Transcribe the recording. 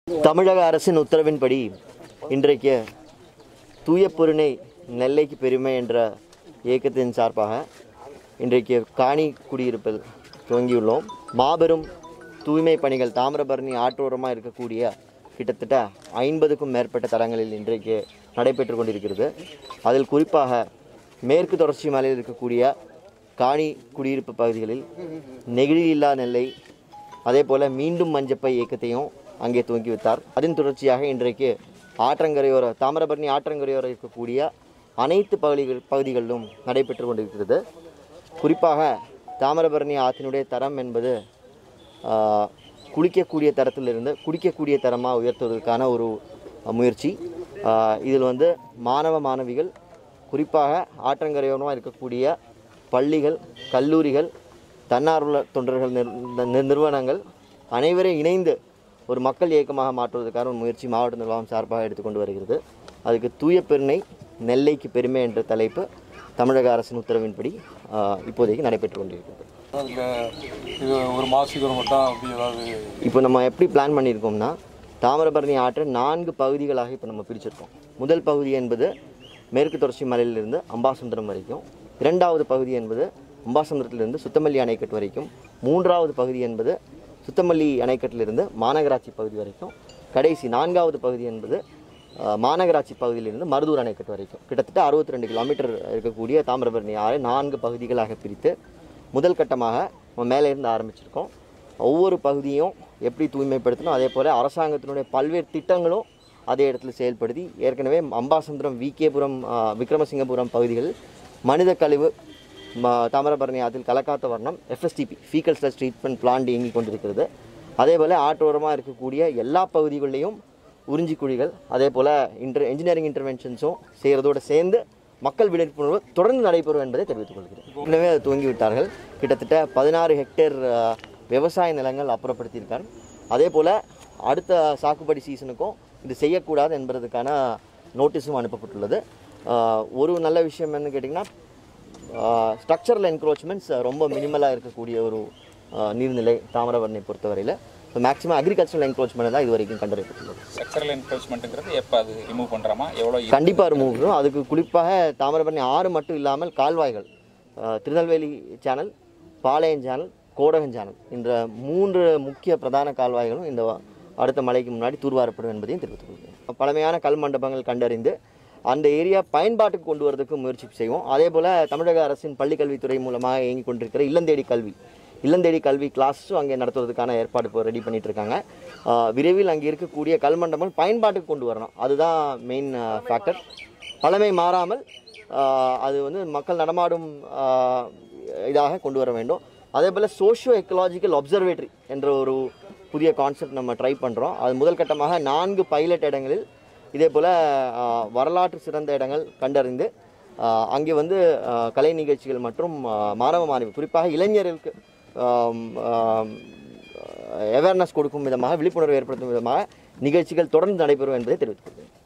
தமிழக அரசின் உத்தரவின்படி இன்றைக்கு தூய பொருணை நெல்லைக்கு பெருமை என்ற இயக்கத்தின் சார்பாக இன்றைக்கு காணி குடியிருப்பில் துவங்கியுள்ளோம் மாபெரும் தூய்மை பணிகள் தாமிரபரணி ஆற்றோரமாக இருக்கக்கூடிய கிட்டத்தட்ட ஐம்பதுக்கும் மேற்பட்ட தலங்களில் இன்றைக்கு நடைபெற்று கொண்டிருக்கிறது அதில் குறிப்பாக மேற்கு தொடர்ச்சி மலையில் இருக்கக்கூடிய காணி குடியிருப்பு பகுதிகளில் நெகிழி இல்லா நெல்லை அதே போல் மீண்டும் மஞ்சப்பை இயக்கத்தையும் அங்கே துவங்கி வைத்தார் அதன் தொடர்ச்சியாக இன்றைக்கு ஆற்றங்கரையோர தாமிரபரணி ஆற்றங்கரையோர இருக்கக்கூடிய அனைத்து பகுதிகள் பகுதிகளிலும் நடைபெற்று கொண்டிருக்கிறது குறிப்பாக தாமிரபரணி ஆற்றினுடைய தரம் என்பது ஆஹ், குளிக்கக்கூடிய தரத்திலிருந்து குடிக்கக்கூடிய தரமாக உயர்த்துவதற்கான ஒரு முயற்சி ஆஹ், இதில் வந்து மாணவ மாணவிகள் குறிப்பாக ஆற்றங்கரையோரமாக இருக்கக்கூடிய பள்ளிகள் கல்லூரிகள் தன்னார்வல தொண்டர்கள் நிர்- நிர்- நிறுவனங்கள் அனைவரும் இணைந்து ஒரு மக்கள் இயக்கமாக மாற்றுவதற்கான ஒரு முயற்சி மாவட்ட நிர்வாகம் சார்பாக எடுத்துக்கொண்டு வருகிறது அதுக்கு தூய பெருமை நெல்லைக்கு பெருமை என்ற தலைப்பு தமிழக அரசின் உத்தரவின்படி ஆஹ், இப்போதைக்கு நடைபெற்று கொண்டிருக்கிறது அதில் இது ஒரு மாதத்துக்கு ஒரு மட்டும் அப்படி ஏதாவது இப்போ நம்ம எப்படி பிளான் பண்ணியிருக்கோம்னா தாமிரபரணி ஆற்றை நான்கு பகுதிகளாக இப்போ நம்ம பிரிச்சிருக்கோம் முதல் பகுதி என்பது மேற்கு தொடர்ச்சி மலையிலிருந்து அம்பாசமுத்திரம் வரைக்கும் இரண்டாவது பகுதி என்பது அம்பாசமுத்திரத்திலிருந்து சுத்தமல்லி அணைக்கட்டு வரைக்கும் மூன்றாவது பகுதி என்பது சுத்தமல்லி அணைக்கட்டிலிருந்து மாநகராட்சி பகுதி வரைக்கும் கடைசி நான்காவது பகுதி என்பது அஹ், மாநகராட்சி பகுதியிலிருந்து மருதூர் அணைக்கட்டு வரைக்கும் கிட்டத்தட்ட அறுபத்தி ரெண்டு கிலோமீட்டர் இருக்கக்கூடிய தாமிரபரணி ஆறை நான்கு பகுதிகளாக பிரித்து முதல் கட்டமாக நம்ம மேலே இருந்து ஆரம்பிச்சிருக்கோம் ஒவ்வொரு பகுதியும் எப்படி தூய்மைப்படுத்தணும் அதே போல் அரசாங்கத்தினுடைய பல்வேறு திட்டங்களும் அதே இடத்துல செயல்படுத்தி ஏற்கனவே அம்பாசமுத்திரம் விகேபுரம் விக்ரமசிங்கபுரம் பகுதிகளில் மனித கழிவு ம தாமிரபரணி ஆற்றில் கலக்காத்த வர்ணம் FSTP faecal sludge treatment plant இயங்கிக் கொண்டிருக்கிறது அதே போல் ஆற்றோரமாக இருக்கக்கூடிய எல்லா பகுதிகளிலையும் உறிஞ்சி குழிகள் அதே போல் இன்டர் இன்ஜினியரிங் இன்டர்வென்ஷன்ஸும் செய்கிறதோடு சேர்ந்து மக்கள் விழிப்புணர்வு தொடர்ந்து நடைபெறும் என்பதை தெரிவித்துக் கொள்கிறேன் ஏற்கனவே அதை துவங்கி விட்டார்கள் கிட்டத்தட்ட பதினாறு ஹெக்டேர் அஹ், விவசாய நிலங்கள் அப்புறப்படுத்தியிருக்கார் அதே போல் அடுத்த சாகுபடி சீசனுக்கும் இது செய்யக்கூடாது என்பதற்கான நோட்டீஸும் அனுப்பப்பட்டுள்ளது அஹ், ஒரு நல்ல விஷயம் என்னன்னு கேட்டிங்கன்னா ஸ்ட்ரக்சரல் என்க்ரோச்மெண்ட்ஸ் ரொம்ப மினிமலாக இருக்கக்கூடிய ஒரு அஹ், நீர்நிலை தாமிரபரணி பொறுத்தவரையில் ஸோ மேக்ஸிமம் அக்ரிகல்ச்சரல் என்க்ரோச்மெண்ட் தான் இது வரைக்கும் கண்டறியப்பட்டுள்ளது ஸ்ட்ரக்சரல் என்க்ரோச்மெண்ட்டுங்கிறது எப்போ அது ரிமூவ் பண்ணுறோமா எவ்வளோ கண்டிப்பாக ரிமூவ் பண்ணும் அதுக்கு குறிப்பாக தாமிரபரணி ஆறு மட்டும் இல்லாமல் கால்வாய்கள் அஹ், Tirunelveli channel Palayam channel Kodagam channel என்ற மூன்று முக்கிய பிரதான கால்வாய்களும் இந்த அடுத்த மழைக்கு முன்னாடி தூர்வாரப்படும் என்பதையும் தெரிவித்துக் கொள்கிறேன் பழமையான கல் மண்டபங்கள் கண்டறிந்து அந்த ஏரியா பயன்பாட்டுக்கு கொண்டு வரதுக்கு முயற்சி செய்வோம் அதே போல் தமிழக அரசின் பள்ளிக்கல்வித்துறை மூலமாக இயங்கி கொண்டிருக்கிற இல்லந்தேடி கல்வி இல்லந்தேடி கல்வி கிளாஸும் அங்கே நடத்துவதற்கான ஏற்பாடு இப்போ ரெடி பண்ணிட்டு இருக்காங்க ஆஹ் விரைவில் அங்கே இருக்கக்கூடிய கல் மண்டபங்கள் பயன்பாட்டுக்கு கொண்டு வரணும் அதுதான் மெயின் ஃபேக்டர் பழமை மாறாமல் ஆஹ் அது வந்து மக்கள் நடமாடும் ஆஹ் இதாக கொண்டு வர வேண்டும் அதே போல் சோஷியோ எக்கலாஜிக்கல் அப்சர்வேட்டரி என்ற ஒரு புதிய கான்செப்ட் நம்ம ட்ரை பண்ணுறோம் அது முதல் கட்டமாக நான்கு பைலட் இடங்களில் இதே போல் வரலாற்று சிறந்த இடங்கள் கண்டறிந்து ஆஹ் அங்கே வந்து ஆஹ் கலை நிகழ்ச்சிகள் மற்றும் ஆஹ் மாணவ மாணவி குறிப்பாக இளைஞர்களுக்கு அவேர்னஸ் கொடுக்கும் விதமாக விழிப்புணர்வு ஏற்படுத்தும் விதமாக நிகழ்ச்சிகள் தொடர்ந்து நடைபெறும் என்பதை தெரிவித்துக் கொள்கிறேன்